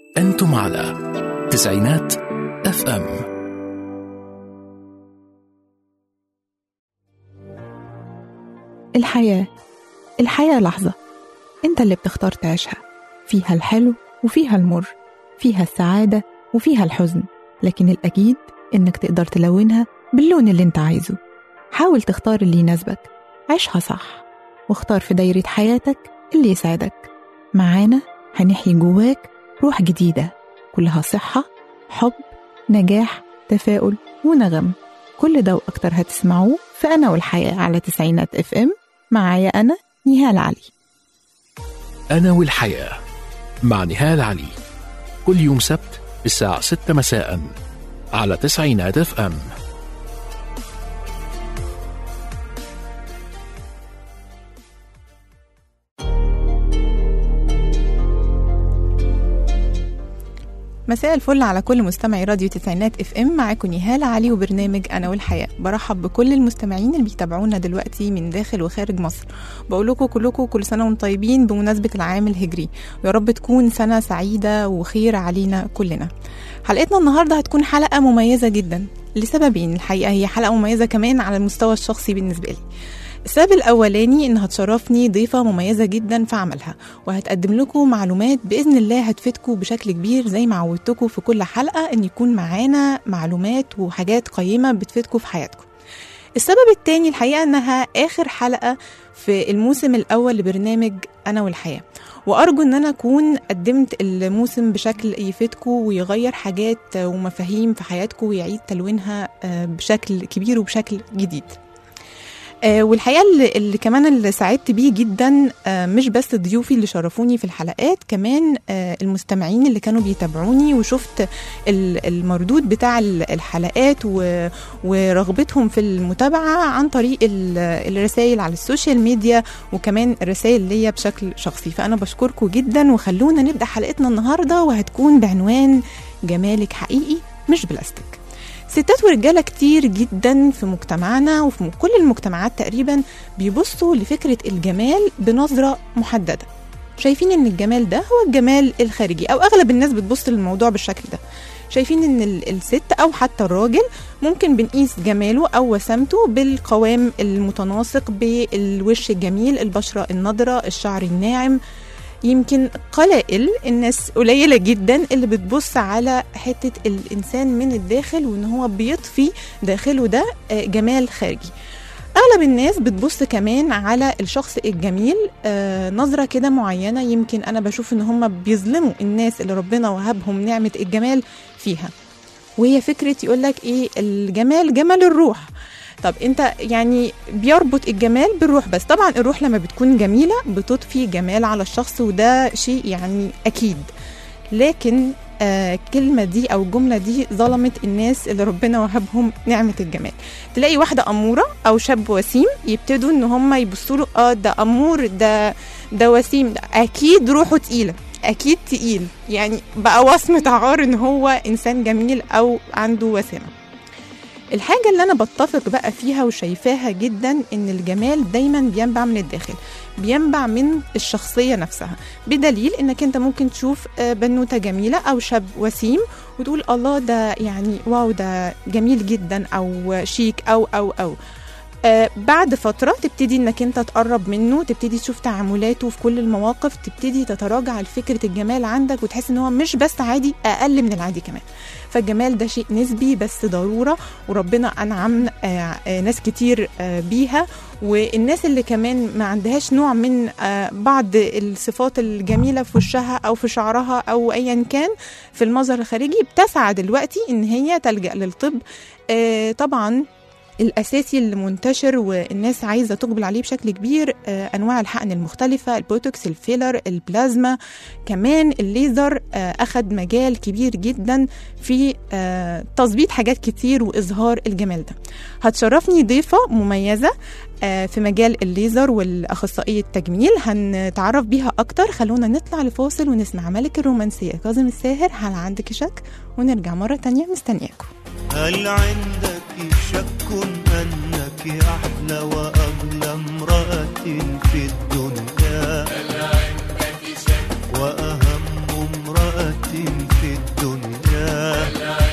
أنتم على تسعينات اف ام الحياة الحياة لحظة انت اللي بتختار تعيشها فيها الحلو وفيها المر فيها السعادة وفيها الحزن لكن الأكيد إنك تقدر تلونها باللون اللي انت عايزه حاول تختار اللي يناسبك عيشها صح واختار في دايرة حياتك اللي يساعدك معانا هنحيي جواك روح جديدة كلها صحة حب نجاح تفاؤل ونغم كل ده وأكتر هتسمعوه في أنا والحياة على تسعينات اف ام معايا أنا نهال علي أنا والحياة مع نهال علي كل يوم سبت الساعة 6 مساء على تسعينات اف ام مساء الفل على كل مستمعي راديو تسعينات اف ام معاكم نهال علي وبرنامج انا والحياه برحب بكل المستمعين اللي بيتابعونا دلوقتي من داخل وخارج مصر بقول لكم كلكم كل سنه وانتم طيبين بمناسبه العام الهجري ويا رب تكون سنه سعيده وخير علينا كلنا حلقتنا النهارده هتكون حلقه مميزه جدا لسببين الحقيقه هي حلقه مميزه كمان على المستوى الشخصي بالنسبه لي السبب الأولاني إنها تشرفني ضيفة مميزة جدا في عملها وهتقدم لكم معلومات بإذن الله هتفيدكم بشكل كبير زي ما عودتكم في كل حلقة إن يكون معانا معلومات وحاجات قيمة بتفيدكم في حياتكم السبب التاني الحقيقة إنها آخر حلقة في الموسم الأول لبرنامج أنا والحياة وأرجو إن أنا أكون قدمت الموسم بشكل يفيدكم ويغير حاجات ومفاهيم في حياتكم ويعيد تلوينها بشكل كبير وبشكل جديد آه والحقيقه اللي, اللي كمان اللي سعدت بيه جدا آه مش بس ضيوفي اللي شرفوني في الحلقات كمان آه المستمعين اللي كانوا بيتابعوني وشفت المردود بتاع الحلقات ورغبتهم في المتابعه عن طريق الرسائل على السوشيال ميديا وكمان الرسائل ليا بشكل شخصي فانا بشكركم جدا وخلونا نبدا حلقتنا النهارده وهتكون بعنوان جمالك حقيقي مش بلاستيك ستات ورجالة كتير جدا في مجتمعنا وفي كل المجتمعات تقريبا بيبصوا لفكرة الجمال بنظرة محددة شايفين ان الجمال ده هو الجمال الخارجي او اغلب الناس بتبص للموضوع بالشكل ده شايفين ان الست او حتى الراجل ممكن بنقيس جماله او وسامته بالقوام المتناسق بالوش الجميل البشرة النضرة الشعر الناعم يمكن قلائل الناس قليله جدا اللي بتبص على حته الانسان من الداخل وان هو بيطفي داخله ده جمال خارجي اغلب الناس بتبص كمان على الشخص الجميل آه نظره كده معينه يمكن انا بشوف ان هم بيظلموا الناس اللي ربنا وهبهم نعمه الجمال فيها وهي فكره يقول لك ايه الجمال جمال الروح طب انت يعني بيربط الجمال بالروح بس طبعا الروح لما بتكون جميله بتضفي جمال على الشخص وده شيء يعني اكيد لكن آه الكلمة دي أو الجملة دي ظلمت الناس اللي ربنا وهبهم نعمة الجمال تلاقي واحدة أمورة أو شاب وسيم يبتدوا إن هم يبصوا له آه ده أمور ده ده وسيم ده أكيد روحه تقيلة أكيد تقيل يعني بقى وصمة عار إن هو إنسان جميل أو عنده وسامة الحاجة اللي أنا بتفق بقى فيها وشايفاها جدا إن الجمال دايما بينبع من الداخل بينبع من الشخصية نفسها بدليل إنك أنت ممكن تشوف بنوتة جميلة أو شاب وسيم وتقول الله ده يعني واو ده جميل جدا أو شيك أو أو أو آه بعد فترة تبتدي انك انت تقرب منه تبتدي تشوف تعاملاته في كل المواقف تبتدي تتراجع فكرة الجمال عندك وتحس ان هو مش بس عادي اقل من العادي كمان فالجمال ده شيء نسبي بس ضرورة وربنا انعم آه آه ناس كتير آه بيها والناس اللي كمان ما عندهاش نوع من آه بعض الصفات الجميلة في وشها او في شعرها او ايا كان في المظهر الخارجي بتسعى دلوقتي ان هي تلجأ للطب آه طبعا الاساسي اللي منتشر والناس عايزه تقبل عليه بشكل كبير آه انواع الحقن المختلفه البوتوكس الفيلر البلازما كمان الليزر آه اخذ مجال كبير جدا في آه تظبيط حاجات كتير واظهار الجمال ده هتشرفني ضيفه مميزه في مجال الليزر والاخصائيه التجميل هنتعرف بيها اكتر خلونا نطلع لفاصل ونسمع ملك الرومانسيه كاظم الساهر هل عندك شك ونرجع مره تانية مستنياكم هل عندك شك أنك أحلى وأغلى امرأة في الدنيا هل عندك شك وأهم امرأة في الدنيا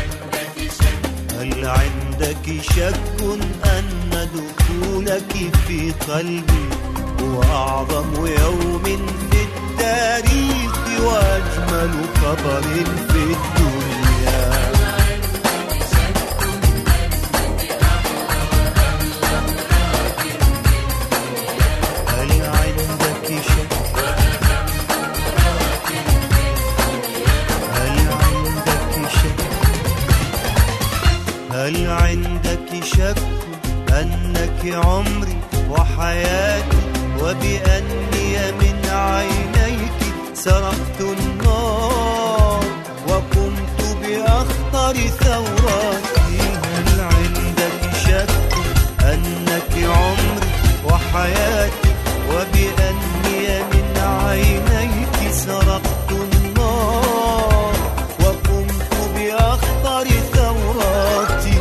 هل عندك شك أن دخولك في قلبي هو أعظم يوم في التاريخ وأجمل خبر في الدنيا هل عندك شك هل عندك شك هل عندك شك أنك عمري وحياتي وبأني من عينيك سرقت النار وقمت بأخطر ثوراتي هل عندك شك أنك عمري وحياتي وبأني من عينيك سرقت النار وقمت بأخطر ثوراتي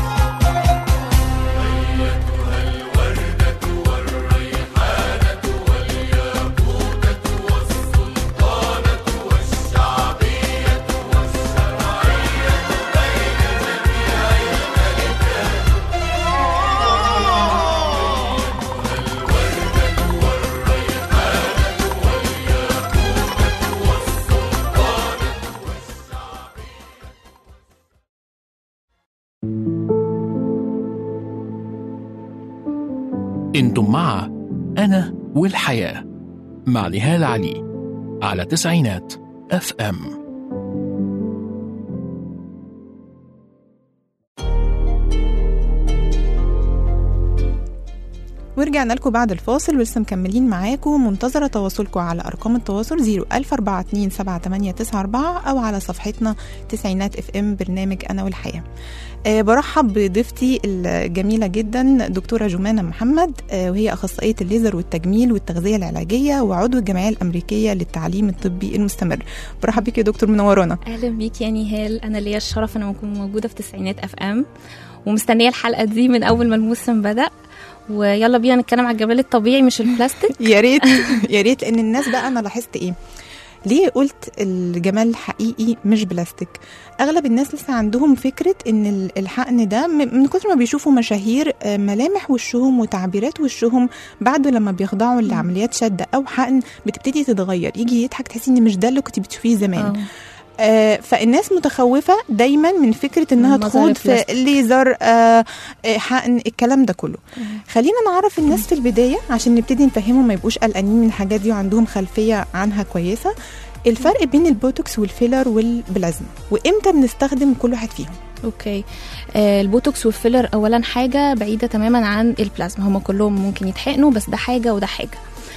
انتم مع انا والحياه مع نهال علي على تسعينات اف ام ورجعنا لكم بعد الفاصل ولسه مكملين معاكم منتظرة تواصلكم على أرقام التواصل 014278994 أو على صفحتنا تسعينات اف ام برنامج أنا والحياة أه برحب بضيفتي الجميلة جدا دكتورة جمانة محمد أه وهي أخصائية الليزر والتجميل والتغذية العلاجية وعضو الجمعية الأمريكية للتعليم الطبي المستمر برحب بيك يا دكتور منورانا اهلا بيك يا نهال انا ليا الشرف ان اكون موجوده في تسعينات اف ام ومستنيه الحلقه دي من اول ما الموسم بدا ويلا بينا نتكلم على الجمال الطبيعي مش البلاستيك يا ريت يا ريت لان الناس بقى انا لاحظت ايه ليه قلت الجمال الحقيقي مش بلاستيك اغلب الناس لسه عندهم فكره ان ال- الحقن ده م- من كتر ما بيشوفوا مشاهير آه، ملامح وشهم وتعبيرات وشهم بعد لما بيخضعوا لعمليات شد او حقن بتبتدي تتغير يجي يضحك تحسي ان مش ده اللي كنت بتشوفيه زمان آه. آه، فالناس متخوفة دايما من فكرة انها من مظهر تخوض في البلاستيك. ليزر آه، آه، حقن الكلام ده كله خلينا نعرف الناس في البداية عشان نبتدي نفهمهم ما يبقوش قلقانين من الحاجات دي وعندهم خلفية عنها كويسة الفرق بين البوتوكس والفيلر والبلازما وامتى بنستخدم كل واحد فيهم اوكي آه البوتوكس والفيلر اولا حاجه بعيده تماما عن البلازما هما كلهم ممكن يتحقنوا بس ده حاجه وده حاجه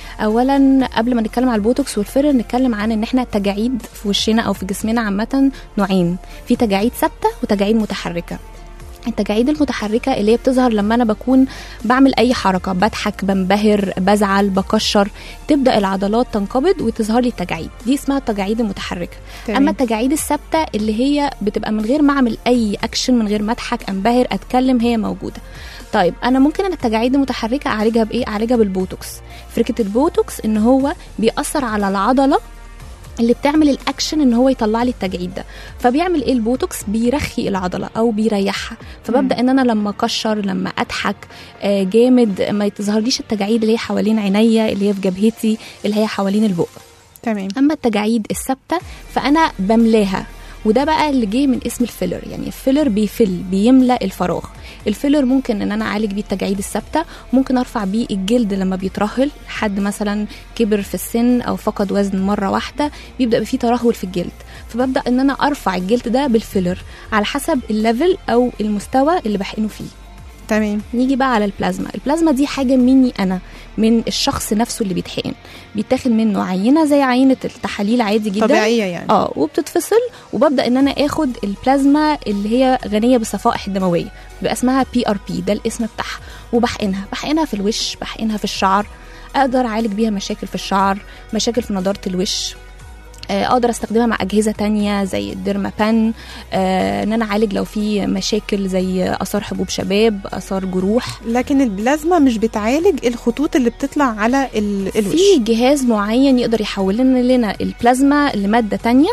اولا قبل ما نتكلم على البوتوكس والفيلر نتكلم عن ان احنا تجاعيد في وشنا او في جسمنا عامه نوعين في تجاعيد ثابته وتجاعيد متحركه التجاعيد المتحركة اللي هي بتظهر لما أنا بكون بعمل أي حركة بضحك بنبهر بزعل بكشر تبدأ العضلات تنقبض وتظهر لي التجاعيد دي اسمها التجاعيد المتحركة اما التجاعيد الثابته اللي هي بتبقى من غير ما اعمل اي اكشن من غير ما اضحك انبهر اتكلم هي موجوده طيب انا ممكن انا التجاعيد المتحركه اعالجها بايه اعالجها بالبوتوكس فكره البوتوكس ان هو بيأثر على العضله اللي بتعمل الاكشن ان هو يطلع لي التجاعيد ده فبيعمل ايه البوتوكس بيرخي العضله او بيريحها فببدا ان انا لما اكشر لما اضحك آه، جامد ما تظهرليش التجاعيد اللي هي حوالين عينيا اللي هي في جبهتي اللي هي حوالين البق تمام اما التجاعيد الثابته فانا بملاها وده بقى اللي جه من اسم الفيلر يعني الفيلر بيفل بيملى الفراغ الفيلر ممكن ان انا اعالج بيه التجاعيد الثابته ممكن ارفع بيه الجلد لما بيترهل حد مثلا كبر في السن او فقد وزن مره واحده بيبدا فيه ترهل في الجلد فببدا ان انا ارفع الجلد ده بالفيلر على حسب الليفل او المستوى اللي بحقنه فيه تمام نيجي بقى على البلازما البلازما دي حاجة مني أنا من الشخص نفسه اللي بيتحقن بيتاخد منه عينة زي عينة التحاليل عادي جدا طبيعية يعني اه وبتتفصل وببدا ان انا اخد البلازما اللي هي غنيه بالصفائح الدمويه بيبقى اسمها بي ار بي ده الاسم بتاعها وبحقنها بحقنها في الوش بحقنها في الشعر اقدر اعالج بيها مشاكل في الشعر مشاكل في نضاره الوش آه، اقدر استخدمها مع اجهزه تانية زي الديرما بان آه، ان انا اعالج لو في مشاكل زي اثار حبوب شباب اثار جروح لكن البلازما مش بتعالج الخطوط اللي بتطلع على ال- الوش في جهاز معين يقدر يحول لنا لنا البلازما لماده تانية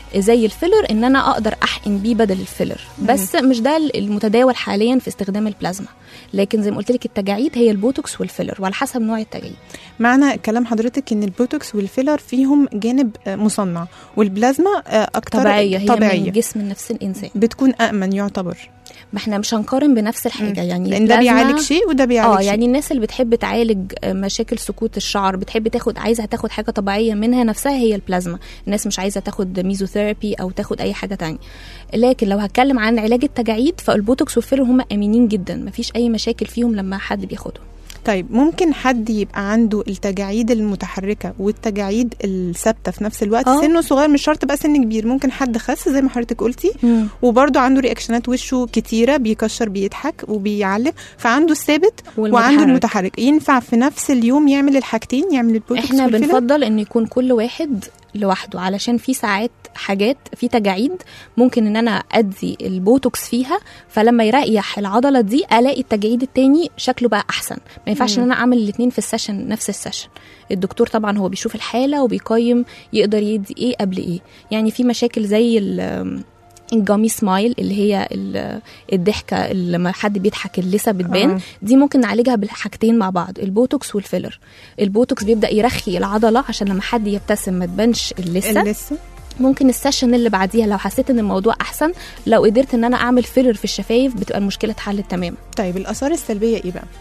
زي الفيلر ان انا اقدر احقن بيه بدل الفيلر بس مش ده المتداول حاليا في استخدام البلازما لكن زي ما قلت لك التجاعيد هي البوتوكس والفيلر وعلى حسب نوع التجاعيد معنى كلام حضرتك ان البوتوكس والفيلر فيهم جانب آه، مصنع والبلازما آه، اكتر طبيعيه هي طبيعيه من جسم نفس الانسان بتكون امن يعتبر ما احنا مش هنقارن بنفس الحاجه يعني لان ده البلازما- بيعالج شيء وده بيعالج اه شيء يعني الناس اللي بتحب تعالج مشاكل سقوط الشعر بتحب تاخد عايزه تاخد حاجه طبيعيه منها نفسها هي البلازما الناس مش عايزه تاخد ميزوثيرابي او تاخد اي حاجه تانية لكن لو هتكلم عن علاج التجاعيد فالبوتوكس والفيلر هم امنين جدا مفيش اي مشاكل فيهم لما حد بياخدهم طيب ممكن حد يبقى عنده التجاعيد المتحركه والتجاعيد الثابته في نفس الوقت آه. سنه صغير مش شرط بقى سن كبير ممكن حد خس زي ما حضرتك قلتي وبرضه عنده رياكشنات وشه كتيره بيكشر بيضحك وبيعلم فعنده الثابت وعنده والمتحرك. المتحرك ينفع في نفس اليوم يعمل الحاجتين يعمل البوتوكس احنا والفيلر؟ بنفضل ان يكون كل واحد لوحده علشان في ساعات حاجات في تجاعيد ممكن ان انا ادي البوتوكس فيها فلما يريح العضله دي الاقي التجاعيد التاني شكله بقى احسن ما ينفعش ان انا اعمل الاثنين في السيشن نفس السيشن الدكتور طبعا هو بيشوف الحاله وبيقيم يقدر يدي ايه قبل ايه يعني في مشاكل زي ال- الجامي سمايل اللي هي ال- الضحكه اللي لما حد بيضحك اللثه بتبان آه. دي ممكن نعالجها بالحاجتين مع بعض البوتوكس والفيلر البوتوكس بيبدا يرخي العضله عشان لما حد يبتسم ما تبانش اللثه لسه ممكن السيشن اللي بعديها لو حسيت ان الموضوع احسن لو قدرت ان انا اعمل فيلر في الشفايف بتبقى المشكله اتحلت تماما طيب الاثار السلبيه ايه بقى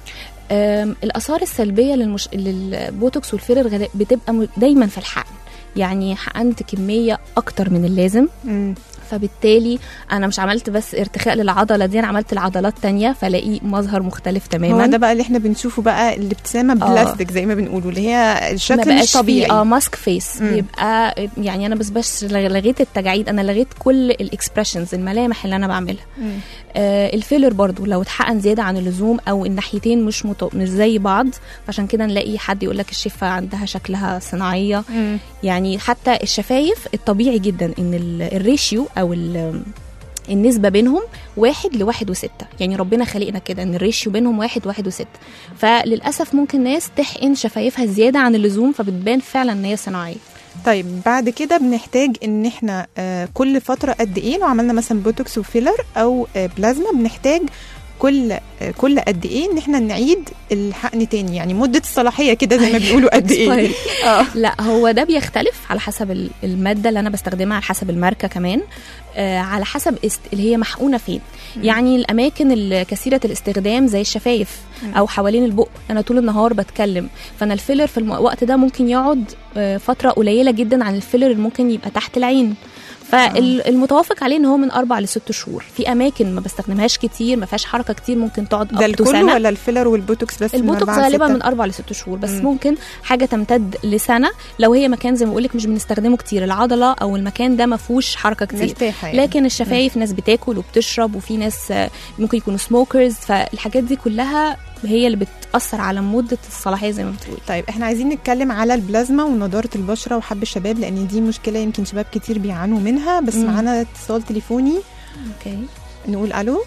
أم، الاثار السلبيه للمش... للبوتوكس والفيلر غالب- بتبقى م- دايما في الحقن يعني حقنت كميه اكتر من اللازم مم. فبالتالي انا مش عملت بس ارتخاء للعضله دي انا عملت العضلات تانية فلاقيه مظهر مختلف تماما هو ده بقى اللي احنا بنشوفه بقى الابتسامه آه. بلاستيك زي ما بنقوله اللي هي ما الشكل بقاش مش طبيعي فيه اه ماسك فيس مم. يبقى يعني انا بس بس لغيت التجاعيد انا لغيت كل الاكسبريشنز الملامح اللي انا بعملها مم. آه الفيلر برضو لو اتحقن زياده عن اللزوم او الناحيتين مش مط... مش زي بعض عشان كده نلاقي حد يقول لك الشفه عندها شكلها صناعيه مم. يعني حتى الشفايف الطبيعي جدا ان ال- الريشيو او ال- النسبة بينهم واحد لواحد وستة يعني ربنا خلقنا كده ان الريشيو بينهم واحد واحد وستة فللأسف ممكن ناس تحقن شفايفها زيادة عن اللزوم فبتبان فعلا ان هي صناعية طيب بعد كده بنحتاج ان احنا آه كل فتره قد ايه لو عملنا مثلا بوتوكس وفيلر او آه بلازما بنحتاج كل آه كل قد ايه ان احنا نعيد الحقن تاني يعني مده الصلاحيه كده زي ما بيقولوا قد ايه Expired. اه لا هو ده بيختلف على حسب ال- المادة اللي أنا بستخدمها على حسب الماركة كمان آه على حسب است... اللي هي محقونة فين يعني الأماكن الكثيرة الاستخدام زي الشفايف أو حوالين البق أنا طول النهار بتكلم فأنا الفيلر في الوقت ده ممكن يقعد آه فترة قليلة جدا عن الفيلر اللي ممكن يبقى تحت العين فالمتوافق عليه ان هو من اربع لست شهور في اماكن ما بستخدمهاش كتير ما فيهاش حركه كتير ممكن تقعد ده up to الكل سنه ولا الفيلر والبوتوكس بس من البوتوكس أربعة غالبا لستة؟ من اربع لست شهور بس مم. ممكن حاجه تمتد لسنه لو هي مكان زي ما بقول لك مش بنستخدمه كتير العضله او المكان ده ما فيهوش حركه كتير مرتاحه يعني. لكن الشفايف ناس بتاكل وبتشرب وفي ناس آه، ممكن يكونوا سموكرز فالحاجات دي كلها هي اللي بتاثر على مده الصلاحيه زي ما بتقول طيب احنا عايزين نتكلم على البلازما ونضاره البشره وحب الشباب لان دي مشكله يمكن شباب كتير بيعانوا منها بس مم. معانا اتصال تليفوني اوكي نقول الو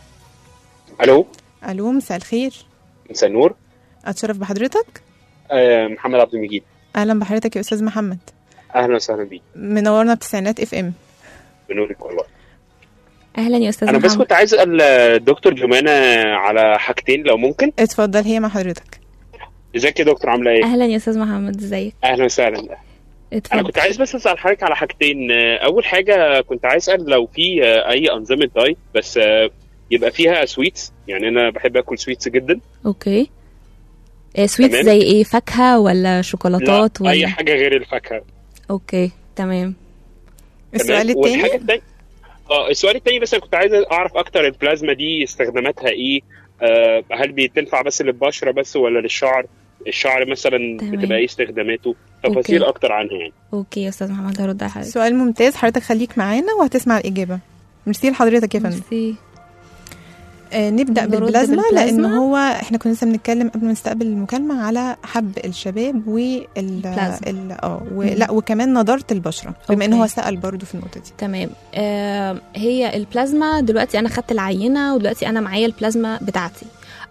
الو الو مساء الخير مساء النور اتشرف بحضرتك آه، محمد عبد المجيد اهلا بحضرتك يا استاذ محمد اهلا وسهلا بيك منورنا بتسعينات اف ام بنورك والله اهلا يا استاذ انا بس محمد كنت عايز اسال آه، دكتور جمانه على حاجتين لو ممكن اتفضل هي مع حضرتك ازيك يا دكتور عامله ايه اهلا يا استاذ محمد ازيك اهلا وسهلا انا اتفضل كنت عايز بس اسال حضرتك على حاجتين آه، اول حاجه كنت عايز اسال لو في آه، اي انظمه دايت بس آه، يبقى فيها سويتس يعني انا بحب اكل سويتس جدا اوكي آه، سويتس تمام. زي ايه فاكهه ولا لا شوكولاتات ولا اي حاجه غير الفاكهه اوكي تمام السؤال تمام؟ والحاجه الثاني الثانيه اه السؤال الثاني بس انا كنت عايز اعرف اكتر البلازما دي استخداماتها ايه آه هل بتنفع بس للبشره بس ولا للشعر الشعر مثلا تمام. بتبقى ايه استخداماته تفاصيل أوكي. اكتر عنها يعني اوكي يا استاذ محمد هرد على حضرتك سؤال ممتاز حضرتك خليك معانا وهتسمع الاجابه ميرسي لحضرتك يا فندم ميرسي. آه نبدا نرد بالبلازما لان بالبلازما. هو احنا كنا لسه بنتكلم قبل ما نستقبل المكالمه على حب الشباب وال البلازما. ال- اه ولا وكمان نضاره البشره بما ان أوكي. هو سال برضو في النقطه دي تمام آه هي البلازما دلوقتي انا خدت العينه ودلوقتي انا معايا البلازما بتاعتي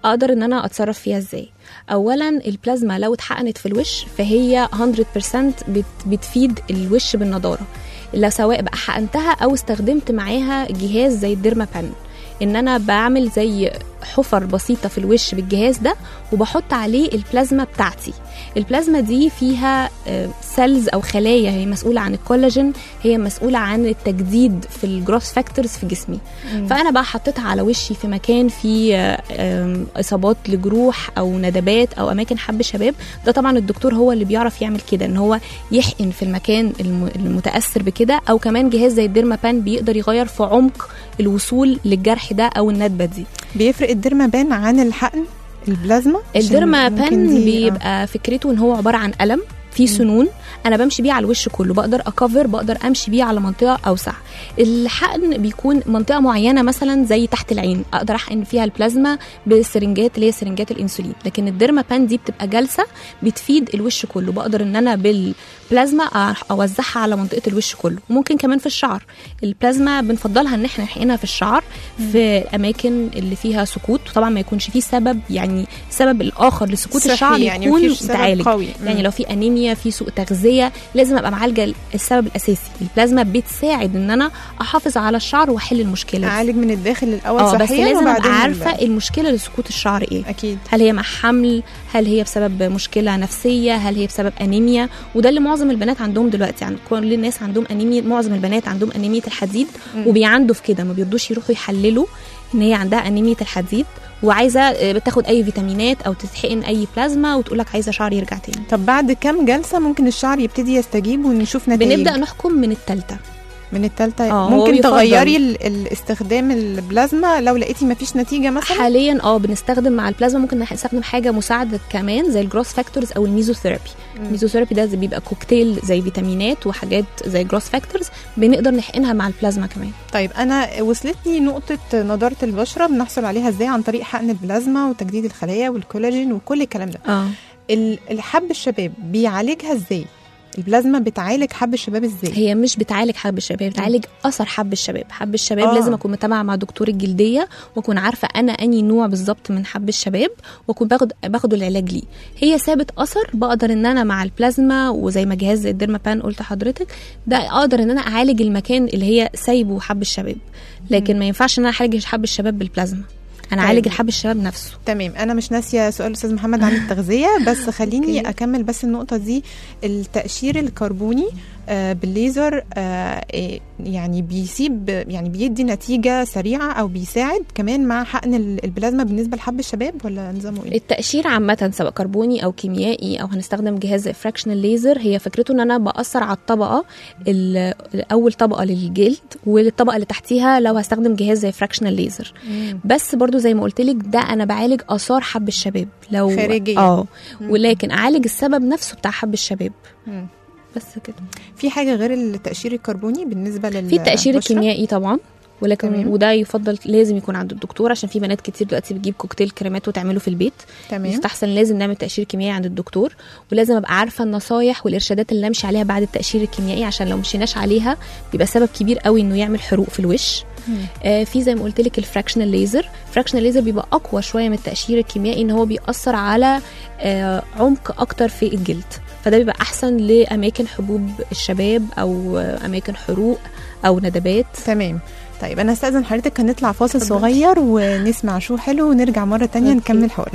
اقدر ان انا اتصرف فيها ازاي اولا البلازما لو اتحقنت في الوش فهي 100% بت بتفيد الوش بالنضاره لو سواء بقى حقنتها او استخدمت معاها جهاز زي الديرما بان ان انا بعمل زي حفر بسيطه في الوش بالجهاز ده وبحط عليه البلازما بتاعتي البلازما دي فيها سيلز او خلايا هي مسؤوله عن الكولاجين هي مسؤوله عن التجديد في الجروث فاكتورز في جسمي فانا بقى حطيتها على وشي في مكان فيه آم، اصابات لجروح او ندبات او اماكن حب شباب ده طبعا الدكتور هو اللي بيعرف يعمل كده ان هو يحقن في المكان الم- المتاثر بكده او كمان جهاز زي الديرما بان بيقدر يغير في عمق الوصول للجرح ده او الندبه دي بيفرق الديرمابان عن الحقن البلازما عشان الديرما ممكن بان دي- بيبقى فكرته ان هو عباره عن قلم فيه سنون انا بمشي بيه على الوش كله بقدر اكفر بقدر امشي بيه على منطقه اوسع الحقن بيكون منطقه معينه مثلا زي تحت العين اقدر احقن فيها البلازما بالسرنجات اللي هي سرنجات الانسولين لكن الديرما بان دي بتبقى جلسه بتفيد الوش كله بقدر ان انا بالبلازما أ- اوزعها على منطقه الوش كله ممكن كمان في الشعر البلازما بنفضلها ان احنا نحقنها في الشعر في الاماكن اللي فيها سقوط وطبعا ما يكونش فيه سبب يعني السبب الاخر لسقوط صحي الشعر يعني يكون مفيش سبب متعالج قوي. يعني مم. لو في انيميا في سوء تغذيه لازم ابقى معالجه السبب الاساسي البلازما بتساعد ان انا احافظ على الشعر واحل المشكله دي. اعالج من الداخل الاول اه بس صحيا لازم وبعدين ابقى ال- عارفه المشكله لسقوط الشعر ايه اكيد هل هي مع حمل هل هي بسبب مشكله نفسيه هل هي بسبب انيميا وده اللي معظم البنات عندهم دلوقتي يعني كل الناس عندهم انيميا معظم البنات عندهم انيميا الحديد وبيعندوا في كده ما بيرضوش يروحوا يحللوا ان هي عندها انيميا الحديد وعايزه آه، تاخد اي فيتامينات او تتحقن اي بلازما وتقول لك عايزه شعري يرجع تاني طب بعد كام جلسه ممكن الشعر يبتدي يستجيب ونشوف نتائج بنبدا نحكم من الثالثه من الثالثه آه، هو ممكن بيفضل. تغيري ال- الاستخدام البلازما لو لقيتي مفيش نتيجه مثلا حاليا اه بنستخدم مع البلازما ممكن نستخدم حاجه مساعده كمان زي الجروث فاكتورز او الميزوثيرابي الميزوثيرابي ده زي بيبقى كوكتيل زي فيتامينات وحاجات زي جروث فاكتورز بنقدر نحقنها مع البلازما كمان طيب انا وصلتني نقطه نضاره البشره بنحصل عليها ازاي عن طريق حقن البلازما وتجديد الخلايا والكولاجين وكل الكلام ده اه ال- الحب الشباب بيعالجها ازاي البلازما بتعالج حب الشباب ازاي هي مش بتعالج حب الشباب بتعالج اثر حب الشباب حب الشباب آه. آه. لازم اكون متابعه مع دكتور الجلديه واكون عارفه انا اني نوع بالظبط من حب الشباب واكون باخد باخد العلاج ليه هي سابت اثر بقدر ان انا مع البلازما وزي ما جهاز زي الديرما بان قلت لحضرتك ده اقدر ان انا اعالج المكان اللي هي سايبه حب الشباب لكن ما ينفعش ان انا اعالج حب الشباب بالبلازما انا طيب. اعالج الحب الشباب نفسه تمام انا مش ناسيه سؤال الاستاذ محمد عن التغذيه بس خليني أوكي. اكمل بس النقطه دي التاشير الكربوني آه، بالليزر آه، إيه، يعني بيسيب يعني بيدي نتيجه سريعه او بيساعد كمان مع حقن ال- البلازما بالنسبه لحب الشباب ولا نظامه ايه التأشير عامة سواء كربوني أو كيميائي أو هنستخدم جهاز فراكشنال ليزر هي فكرته إن أنا بأثر على الطبقة ال- أول طبقة للجلد والطبقة اللي تحتيها لو هستخدم جهاز زي فراكشنال ليزر بس برضو زي ما قلت لك ده أنا بعالج آثار حب الشباب لو خارجية. اه ولكن أعالج السبب نفسه بتاع حب الشباب مم. بس كده في حاجه غير التاشير الكربوني بالنسبه لل في التأشير بشرة؟ الكيميائي طبعا ولكن تمام. وده يفضل لازم يكون عند الدكتور عشان في بنات كتير دلوقتي بتجيب كوكتيل كريمات وتعمله في البيت تمام يستحسن لازم نعمل تأشير كيميائي عند الدكتور ولازم ابقى عارفه النصايح والارشادات اللي امشي عليها بعد التأشير الكيميائي عشان لو مشيناش عليها بيبقى سبب كبير قوي انه يعمل حروق في الوش آه في زي ما قلت لك الفراكشنال ليزر الفراكشنال ليزر بيبقى اقوى شويه من التأشير الكيميائي ان هو بيأثر على آه عمق اكتر في الجلد فده بيبقى احسن لاماكن حبوب الشباب او آه اماكن حروق او ندبات تمام طيب انا استاذن حضرتك هنطلع فاصل اتفضل. صغير ونسمع شو حلو ونرجع مره تانية أوكي. نكمل حوارنا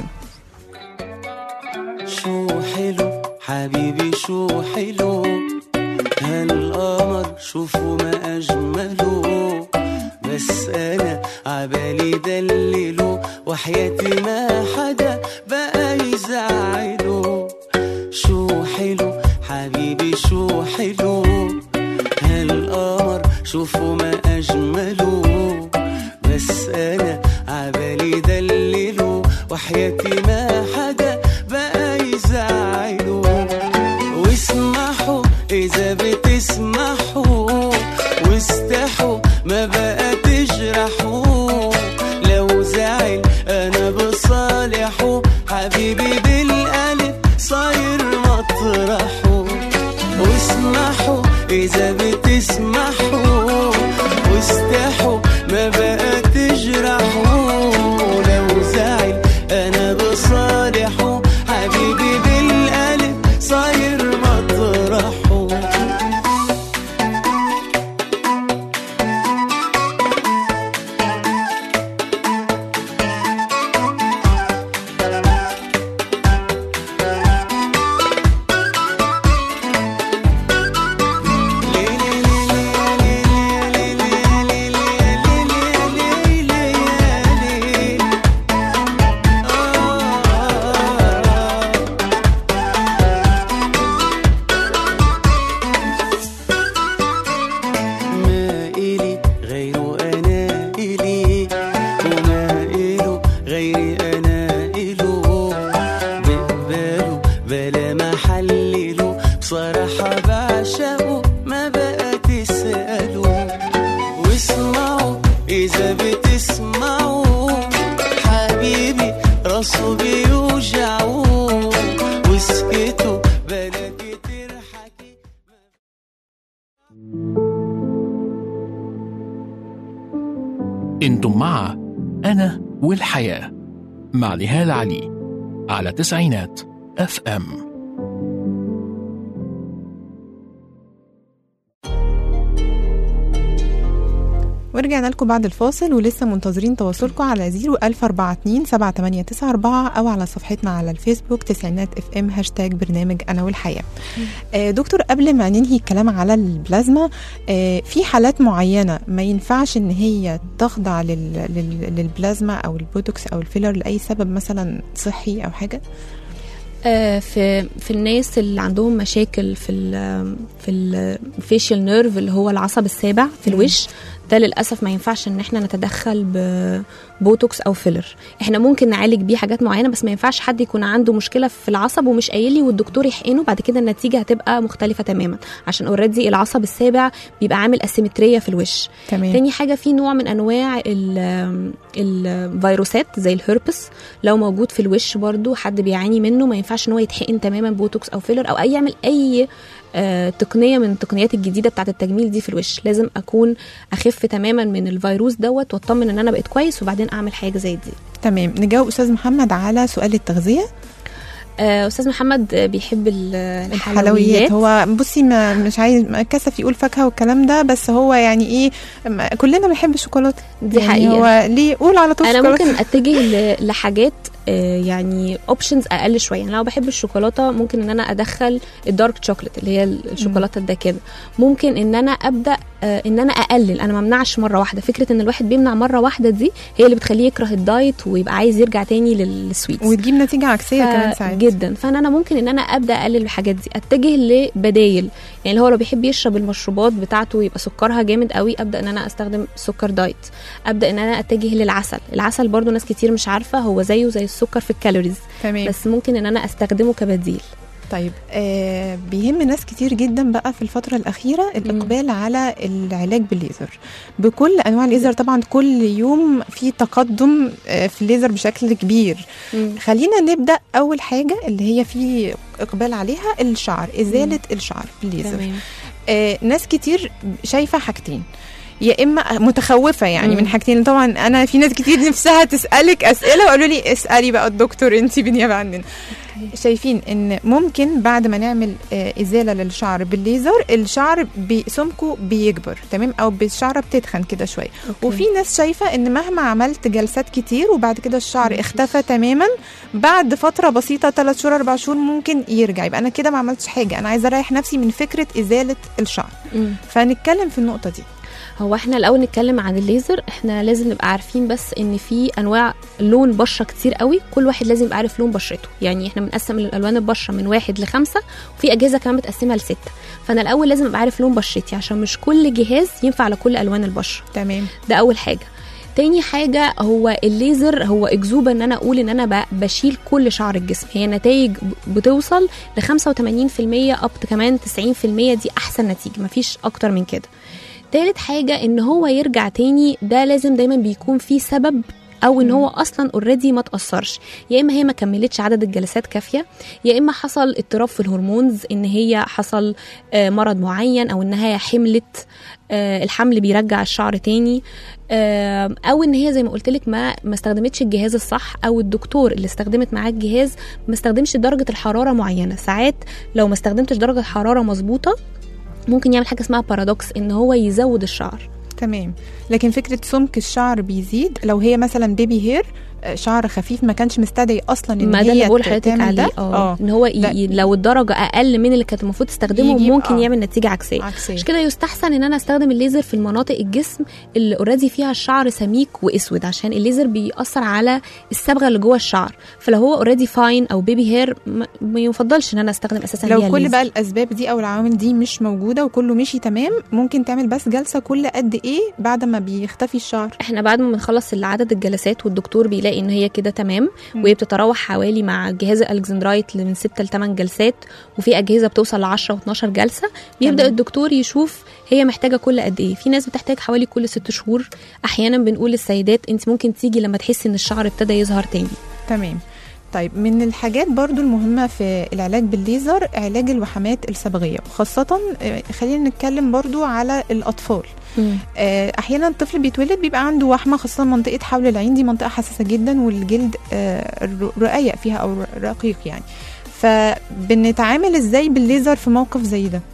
شو حلو حبيبي شو حلو هالقمر شوفوا ما أجمله بس أنا عبالي دلله وحياتي ما حدا بقى يزعله شو حلو حبيبي شو حلو هالقمر شوفوا ما أجمله بس أنا عبالي دلله وحياتي ما حدا بقى يزعله واسمحوا إذا بتسمحوا واستحوا ما بقى تجرحوا لو زعل أنا بصالحه حبيبي بالقلب صاير مطرحه واسمحوا إذا بتسمحوا واستحوا ما بقى تجرحوا لو زعل انتم مع انا والحياه مع نهال علي على تسعينات اف ام ورجعنا لكم بعد الفاصل ولسه منتظرين تواصلكم على 01042 7894 أو على صفحتنا على الفيسبوك تسعينات اف ام هاشتاج برنامج أنا والحياة. آه دكتور قبل ما ننهي الكلام على البلازما آه في حالات معينة ما ينفعش إن هي تخضع لل لل للبلازما أو البوتوكس أو الفيلر لأي سبب مثلا صحي أو حاجة؟ آه، في في الناس اللي عندهم مشاكل في ال في الفيشيال نيرف اللي هو العصب السابع في الوش ده للاسف ما ينفعش ان احنا نتدخل ببوتوكس او فيلر احنا ممكن نعالج بيه حاجات معينه بس ما ينفعش حد يكون عنده مشكله في العصب ومش قايل لي والدكتور يحقنه بعد كده النتيجه هتبقى مختلفه تماما عشان اوريدي العصب السابع بيبقى عامل اسيمتريه في الوش تمام تاني حاجه في نوع من انواع ال- الفيروسات زي الهربس لو موجود في الوش برضو حد بيعاني منه ما ينفعش ان هو يتحقن تماما بوتوكس او فيلر او اي يعمل اي آه، تقنيه من التقنيات الجديده بتاعه التجميل دي في الوش لازم اكون اخف تماما من الفيروس دوت واطمن ان انا بقيت كويس وبعدين اعمل حاجه زي دي تمام نجاوب أستاذ محمد على سؤال التغذية آه، استاذ محمد آه، بيحب ال- الحلويات الحلويات هو بصي ما مش عايز ما كسف يقول فاكهه والكلام ده بس هو يعني ايه ما- كلنا بنحب الشوكولاته دي يعني حقيقه هو ليه قول على طول انا شوكولاتة. ممكن اتجه ل- لحاجات آه، يعني اوبشنز اقل شويه يعني لو بحب الشوكولاته ممكن ان انا ادخل الدارك شوكليت اللي هي الشوكولاته الداكنه ممكن ان انا ابدا آه، ان انا اقلل انا ما امنعش مره واحده فكره ان الواحد بيمنع مره واحده دي هي اللي بتخليه يكره الدايت ويبقى عايز يرجع تاني للسويتس وتجيب نتيجه عكسيه ف- كمان ساعات جدا فانا انا ممكن ان انا ابدا اقلل الحاجات دي اتجه لبدايل يعني اللي هو لو بيحب يشرب المشروبات بتاعته يبقى سكرها جامد قوي ابدا ان انا استخدم سكر دايت ابدا ان انا اتجه للعسل العسل برضو ناس كتير مش عارفه هو زيه زي السكر في الكالوريز تمام بس ممكن ان انا استخدمه كبديل طيب آه بيهم ناس كتير جدا بقى في الفترة الأخيرة الإقبال على العلاج بالليزر بكل أنواع الليزر طبعا كل يوم في تقدم آه في الليزر بشكل كبير خلينا نبدأ أول حاجة اللي هي في إقبال عليها الشعر إزالة الشعر بالليزر تمام آه ناس كتير شايفة حاجتين يا اما متخوفه يعني مم. من حاجتين طبعا انا في ناس كتير نفسها تسالك اسئله وقالوا لي اسالي بقى الدكتور انت بالنيابه عننا شايفين ان ممكن بعد ما نعمل آه، ازاله للشعر بالليزر الشعر بي- سمكه بيكبر تمام او الشعره بتتخن كده شويه وفي ناس شايفه ان مهما عملت جلسات كتير وبعد كده الشعر اختفى تماما بعد فتره بسيطه 3 شهور 4 شهور ممكن يرجع يبقى انا كده ما عملتش حاجه انا عايزه اريح نفسي من فكره ازاله الشعر مم. فنتكلم في النقطه دي هو احنا الاول نتكلم عن الليزر احنا لازم نبقى عارفين بس ان في انواع لون بشره كتير قوي كل واحد لازم يبقى عارف لون بشرته يعني احنا بنقسم الالوان البشره من واحد لخمسه وفي اجهزه كمان بتقسمها لسته فانا الاول لازم ابقى عارف لون بشرتي عشان مش كل جهاز ينفع لكل الوان البشره تمام ده اول حاجه تاني حاجة هو الليزر هو أكذوبة إن أنا أقول إن أنا ب- بشيل كل شعر الجسم هي نتائج ب- بتوصل ل 85% أب كمان 90% دي أحسن نتيجة مفيش أكتر من كده تالت حاجة إن هو يرجع تاني ده لازم دايما بيكون فيه سبب او ان هو اصلا اوريدي ما تاثرش يا اما هي ما كملتش عدد الجلسات كافيه يا اما حصل اضطراب في الهرمونز ان هي حصل آه، مرض معين او انها هي حملت آه، الحمل بيرجع الشعر تاني آه، او ان هي زي ما قلت لك ما ما استخدمتش الجهاز الصح او الدكتور اللي استخدمت معاه الجهاز ما استخدمش درجه الحراره معينه ساعات لو ما استخدمتش درجه حراره مظبوطه ممكن يعمل حاجه اسمها بارادوكس ان هو يزود الشعر تمام لكن فكره سمك الشعر بيزيد لو هي مثلا بيبي هير آه، شعر خفيف ما كانش مستدعي اصلا ان ما ده هي اللي بقول ت- لحضرتك تعمل عليه ده اه ان هو لا. ي... لو الدرجه اقل من اللي كانت المفروض تستخدمه يجيب- ممكن آه. يعمل نتيجه عكسيه عكسيه مش كده يستحسن ان انا استخدم الليزر في المناطق الجسم اللي اوريدي فيها الشعر سميك واسود عشان الليزر بيأثر على الصبغه اللي جوه الشعر فلو هو اوريدي فاين او بيبي هير ما ما يفضلش ان انا استخدم اساسا لو ليها كل الليزر. بقى الاسباب دي او العوامل دي مش موجوده وكله مشي تمام ممكن تعمل بس جلسه كل قد ايه بعد ما بيختفي الشعر احنا بعد ما بنخلص عدد الجلسات والدكتور بيلاقي ان هي كده تمام مم. وهي بتتراوح حوالي مع جهاز الالكسندرايت من 6 ل 8 جلسات وفي اجهزه بتوصل ل 10 و12 جلسه بيبدا تمام. الدكتور يشوف هي محتاجه كل قد ايه في ناس بتحتاج حوالي كل 6 شهور احيانا بنقول للسيدات انت ممكن تيجي لما تحسي ان الشعر ابتدى يظهر تاني تمام طيب من الحاجات برضو المهمة في العلاج بالليزر علاج الوحمات الصبغية خاصة آه، خلينا نتكلم برضو على الأطفال آه، احيانا الطفل بيتولد بيبقى عنده وحمه خاصه منطقه حول العين دي منطقه حساسه جدا والجلد آه، الر- رقيق فيها او رقيق يعني فبنتعامل ازاي بالليزر في موقف زي ده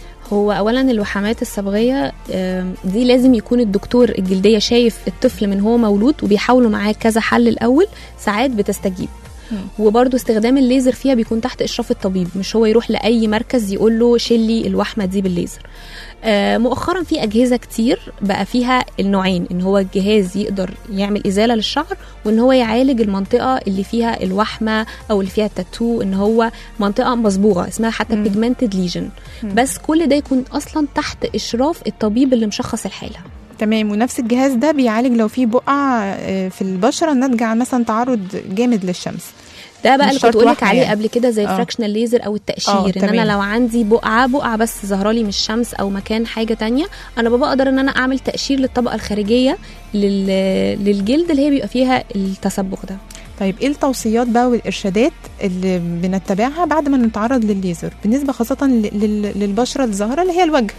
هو اولا الوحمات الصبغيه آم، دي لازم يكون الدكتور الجلديه شايف الطفل من هو مولود وبيحاولوا معاه كذا حل الاول ساعات بتستجيب مم. وبرضه استخدام الليزر فيها بيكون تحت اشراف الطبيب مش هو يروح لاي مركز يقول له شيلي الوحمه دي بالليزر آه، مؤخرا في اجهزه كتير بقى فيها النوعين ان هو الجهاز يقدر يعمل ازاله للشعر وان هو يعالج المنطقه اللي فيها الوحمه او اللي فيها التاتو ان هو منطقه مصبوغه اسمها حتى مم. بيجمنتد ليجن مم. بس كل ده يكون اصلا تحت اشراف الطبيب اللي مشخص الحاله تمام ونفس الجهاز ده بيعالج لو في بقع آه، في البشره ناتجه عن مثلا تعرض جامد للشمس ده بقى مش اللي شرط كنت قولك وحمة عليه يعني. قبل كده زي آه. الفراكشنال ليزر او آه، التقشير ان تمام. انا لو عندي بقعه بقعه بس ظاهره لي من الشمس او مكان حاجه تانية انا ببقى اقدر ان انا اعمل تقشير للطبقه الخارجيه لل... للجلد اللي هي بيبقى فيها التصبغ ده طيب ايه التوصيات بقى والارشادات اللي بنتبعها بعد ما نتعرض للليزر بالنسبه خاصه لل- لل- للبشره الظاهره اللي هي الوجه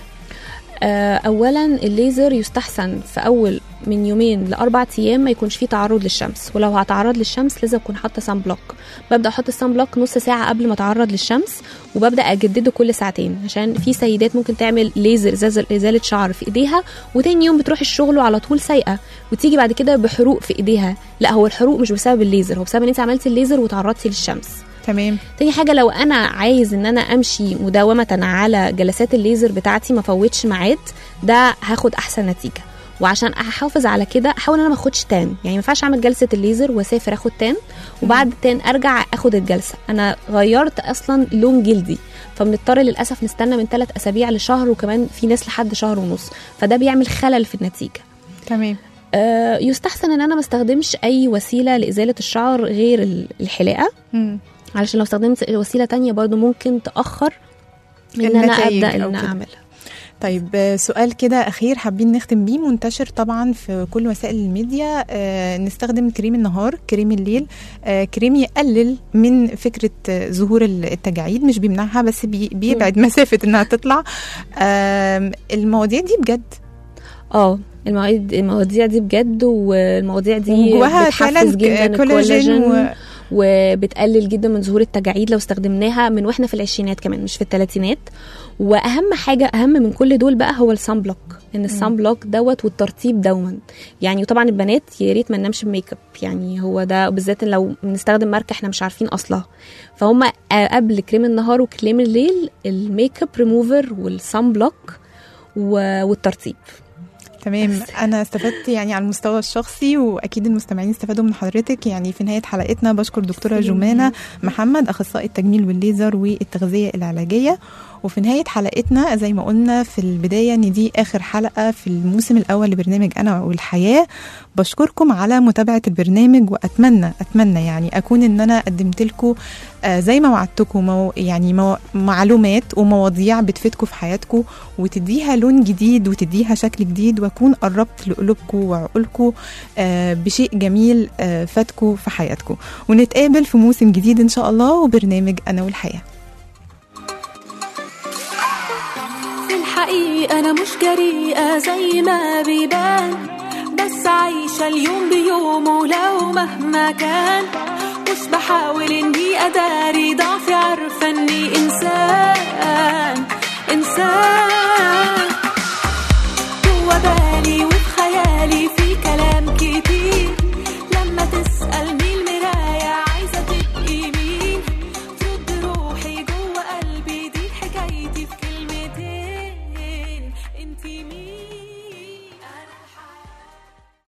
آه، اولا الليزر يستحسن في اول من يومين لاربع ايام ما يكونش فيه تعرض للشمس ولو هتعرض للشمس لازم اكون حاطه سان بلوك ببدا احط السان بلوك نص ساعه قبل ما اتعرض للشمس وببدا اجدده كل ساعتين عشان في سيدات ممكن تعمل ليزر ازازه ازاله شعر في ايديها وتاني يوم بتروح الشغل وعلى طول سايقه وتيجي بعد كده بحروق في ايديها لا هو الحروق مش بسبب الليزر هو بسبب ان انت عملتي الليزر وتعرضتي للشمس تمام تاني حاجه لو انا عايز ان انا امشي مداومه على جلسات الليزر بتاعتي ما فوتش ميعاد ده هاخد احسن نتيجه وعشان احافظ على كده احاول ان انا ما اخدش تان يعني ما ينفعش اعمل جلسه الليزر واسافر اخد تان وبعد التان ارجع اخد الجلسه انا غيرت اصلا لون جلدي فبنضطر للاسف نستنى من ثلاث اسابيع لشهر وكمان في ناس لحد شهر ونص فده بيعمل خلل في النتيجه تمام آه، يستحسن ان انا ما استخدمش اي وسيله لازاله الشعر غير ال- الحلاقه مم. علشان لو استخدمت وسيله تانية برضو ممكن تاخر ان انا النتائج ابدا أو ان كده. اعملها طيب آه، سؤال كده اخير حابين نختم بيه منتشر طبعا في كل وسائل الميديا آه نستخدم كريم النهار كريم الليل آه كريم يقلل من فكره آه، ظهور التجاعيد مش بيمنعها بس بي بيبعد مسافه انها تطلع آه المواضيع دي بجد اه المواعيد المواضيع دي بجد والمواضيع دي وجواها بتحفز فعلا جدا كولاجين الكولاجين و... وبتقلل جدا من ظهور التجاعيد لو استخدمناها من واحنا في العشرينات كمان مش في الثلاثينات واهم حاجه اهم من كل دول بقى هو السان بلوك ان السان بلوك دوت والترطيب دوما يعني وطبعا البنات يا ريت ما ننامش بميك اب يعني هو ده بالذات لو بنستخدم ماركه احنا مش عارفين اصلها فهم آه، قبل كريم النهار وكريم الليل الميك اب ريموفر والسان بلوك و- والترطيب تمام بس. انا استفدت يعني على المستوى الشخصي واكيد المستمعين استفادوا من حضرتك يعني في نهايه حلقتنا بشكر دكتوره جمانه محمد اخصائي التجميل والليزر والتغذيه العلاجيه وفي نهايه حلقتنا زي ما قلنا في البدايه ان دي اخر حلقه في الموسم الاول لبرنامج انا والحياه بشكركم على متابعه البرنامج واتمنى اتمنى يعني اكون ان انا قدمت لكم آه زي ما وعدتكم مو يعني مو معلومات ومواضيع بتفيدكم في حياتكم وتديها لون جديد وتديها شكل جديد واكون قربت لقلوبكم وعقولكم آه بشيء جميل آه فاتكم في حياتكم ونتقابل في موسم جديد ان شاء الله وبرنامج انا والحياه في الحقيقة أنا مش جريئة زي ما بيبان بس عايشة اليوم بيومه لو مهما كان مش بحاول إني أداري ضعفي عارفة إني إنسان إنسان